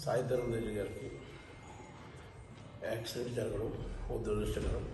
సాయి ధర్మ తేజ గారికి యాక్సిడెంట్ జరగడం ఓ దురదృష్టకరం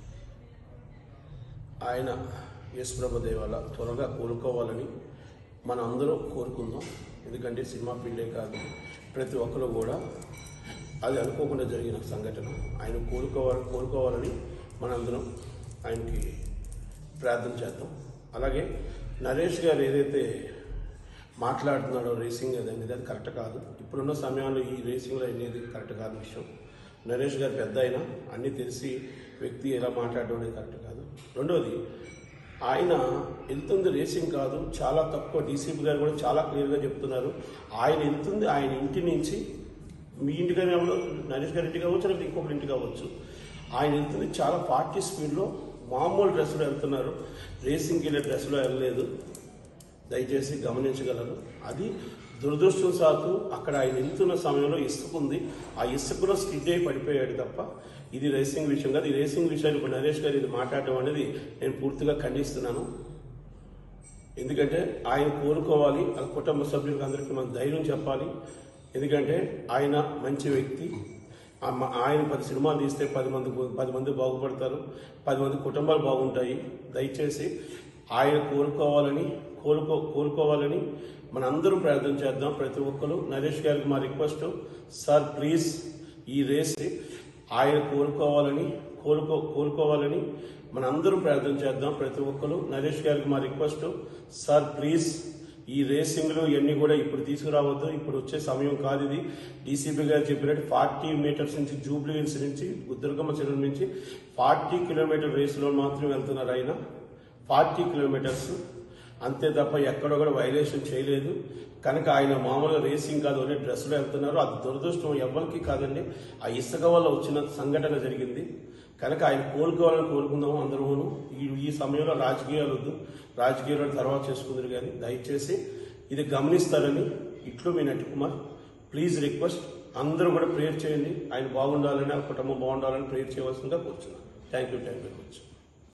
ఆయన యేసుప్రభ దేవాల త్వరగా కోలుకోవాలని మన అందరం కోరుకుందాం ఎందుకంటే సినిమా ఫీల్డే కాదు ప్రతి ఒక్కరు కూడా అది అనుకోకుండా జరిగిన సంఘటన ఆయన కోలుకోవాలి కోలుకోవాలని మనందరం ఆయనకి ప్రార్థన చేద్దాం అలాగే నరేష్ గారు ఏదైతే మాట్లాడుతున్నాడో రేసింగ్ అది అనేది అది కరెక్ట్ కాదు ఇప్పుడున్న సమయంలో ఈ రేసింగ్లో అనేది కరెక్ట్ కాదు విషయం నరేష్ గారు పెద్ద అయినా అన్నీ తెలిసి వ్యక్తి ఎలా మాట్లాడడం అనేది కరెక్ట్ కాదు రెండోది ఆయన వెళ్తుంది రేసింగ్ కాదు చాలా తక్కువ డీసీపీ గారు కూడా చాలా క్లియర్గా చెప్తున్నారు ఆయన వెళ్తుంది ఆయన ఇంటి నుంచి మీ ఇంటికైనా నరేష్ గారి ఇంటికి కావచ్చు లేకపోతే ఇంకొకరి ఇంటికి కావచ్చు ఆయన వెళ్తుంది చాలా ఫార్టీ స్పీడ్లో మామూలు డ్రెస్సులో వెళ్తున్నారు రేసింగ్కి వెళ్ళే డ్రెస్సులో వెళ్ళలేదు దయచేసి గమనించగలరు అది దురదృష్టం సాకు అక్కడ ఆయన వెళ్తున్న సమయంలో ఇసుక ఉంది ఆ ఇసుకలో స్కిడ్ అయి పడిపోయాడు తప్ప ఇది రేసింగ్ విషయం కాదు ఈ రేసింగ్ విషయాన్ని ఇప్పుడు నరేష్ గారు ఇది మాట్లాడడం అనేది నేను పూర్తిగా ఖండిస్తున్నాను ఎందుకంటే ఆయన కోరుకోవాలి ఆ కుటుంబ సభ్యులకు అందరికీ మనం ధైర్యం చెప్పాలి ఎందుకంటే ఆయన మంచి వ్యక్తి ఆ మ- ఆయన పది సినిమాలు తీస్తే పది మంది పది మంది బాగుపడతారు పది మంది కుటుంబాలు బాగుంటాయి దయచేసి ఆయన కోరుకోవాలని కోరుకో కోరుకోవాలని మన అందరూ ప్రార్థన చేద్దాం ప్రతి ఒక్కరు నరేష్ గారికి మా రిక్వెస్ట్ సార్ ప్లీజ్ ఈ రేస్ ఆయన కోరుకోవాలని కోరుకో కోరుకోవాలని మన అందరూ ప్రార్థన చేద్దాం ప్రతి ఒక్కరు నరేష్ గారికి మా రిక్వెస్ట్ సార్ ప్లీజ్ ఈ రేసింగ్లు ఇవన్నీ కూడా ఇప్పుడు తీసుకురావద్దు ఇప్పుడు వచ్చే సమయం కాదు ఇది డీసీపీ గారు చెప్పినట్టు ఫార్టీ మీటర్స్ నుంచి జూబ్లీ హిల్స్ నుంచి దుర్గమ్మ చెరువు నుంచి ఫార్టీ కిలోమీటర్ రేసులో మాత్రం వెళ్తున్నారు ఆయన ఫార్టీ కిలోమీటర్స్ అంతే తప్ప ఎక్కడ కూడా వైలేషన్ చేయలేదు కనుక ఆయన మామూలుగా రేసింగ్ కాదు అనే డ్రెస్లో వెళ్తున్నారు అది దురదృష్టం ఎవరికి కాదండి ఆ ఇసుక వల్ల వచ్చిన సంఘటన జరిగింది కనుక ఆయన కోలుకోవాలని కోరుకుందాం అందరూను ఈ ఈ సమయంలో రాజకీయాలు వద్దు రాజకీయాలు తర్వాత చేసుకుందరు కానీ దయచేసి ఇది గమనిస్తారని ఇట్లు మీ నటి కుమార్ ప్లీజ్ రిక్వెస్ట్ అందరూ కూడా ప్రేయర్ చేయండి ఆయన బాగుండాలని ఆ కుటుంబం బాగుండాలని ప్రేయర్ చేయవలసిందిగా కోరుచున్నాను thank you thank you very much